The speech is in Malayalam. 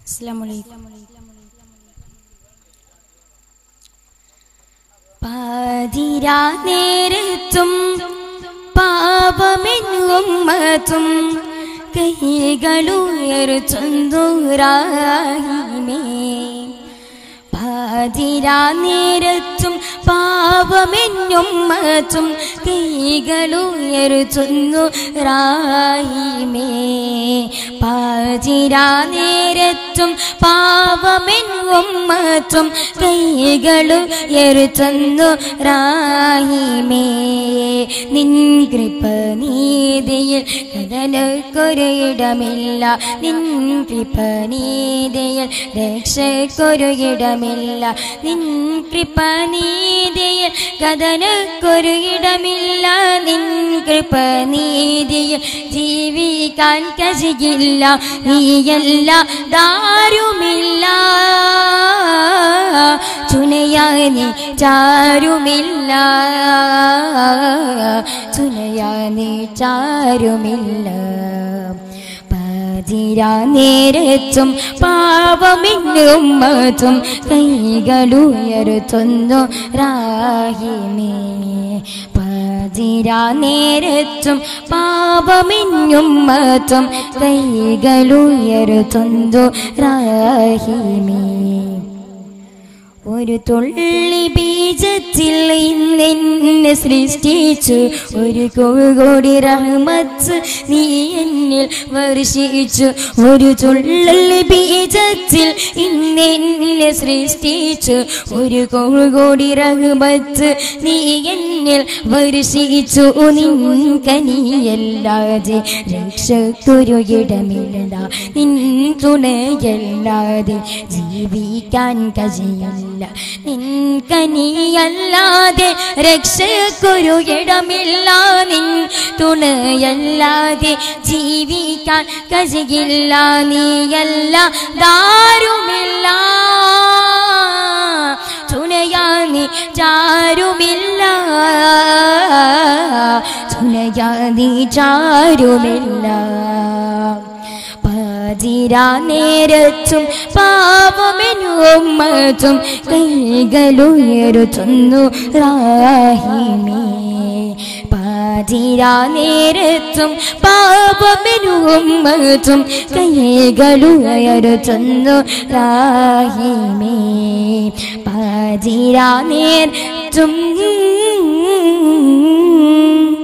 അസ്സലാമു അലൈക്കും പാതിരാ നേരത്തും പാപമെന്നുമ്മത്തും കൈകളുയർത്തുന്തൂരാഹിമേ പാതിരാ നേരത്തും പാപമെന്നുമ്മത്തും കൈകളുയർത്തുന്നു റാഹിമേ പാതിരാ നേരത്തും പാപമെന്നുമ്മത്തും കൈകളുയർത്തുന്നു റാഹിമേ നിൻ കൃപ നീതിയിൽ കഥനക്കൊരിടമില്ല നിൻ കൃപ നീതിയിൽ രക്ഷക്കൊരിടമില്ല നിൻ കൃപ നീതിയിൽ കഥനക്കൊരിടമില്ല നിൻ കൃപ നീതിയിൽ ജീവിക്കാൻ കഴിയില്ല നീയല്ല ദാരുമില്ല ചുനയാനി ചാരുമില്ല ചുനയാനി ചാരുമില്ല പാതിരാ നേരത്തും പാവമിന്നും മതും കൈകളുയർത്തുന്നു രാഹിമേ പാതിരാ നേരത്തും പാപമിന്നും മതും കൈകളുയർത്തുന്നു രാഹിമേ ഒരു തുള്ളി ബീജത്തിൽ ഇന്നെന്നെ സൃഷ്ടിച്ചു ഒരു കോടി റഹ്മത്ത് നീ എന്നിൽ വർഷിച്ചു ഒരു തുള്ളി ബീജത്തിൽ ഇന്നെന്നെ സൃഷ്ടിച്ചു ഒരു കോടി റഹ്മത്ത് നീ എന്നിൽ വർഷിച്ചു നിൻ കനിയല്ലാതെ രക്ഷക്കൊരു ഇടമില്ല നിൻ തുണയല്ലാതെ ജീവിക്കാൻ കഴിയില്ല നിൻ കനിയല്ലാതെ രക്ഷക്കൊരു ഇടമില്ല നിൻ തുണയല്ലാതെ ജീവിക്കാൻ കഴിയില്ല നീയല്ല ദാരുമില്ല തുണയാ നീ ചാരുമില്ല തുണയാ നീ ചാരുമില്ല പാതിരാ നേരത്തും പാപമെന്നുമ്മത്തും കൈകളുയരുത്തുന്നു റാഹിമേ പാതിരാ നേരത്തും പാപമെന്നുമ്മത്തും കൈകളുയരുത്തുന്നു റാഹിമേ പാതിരാ നേരത്തും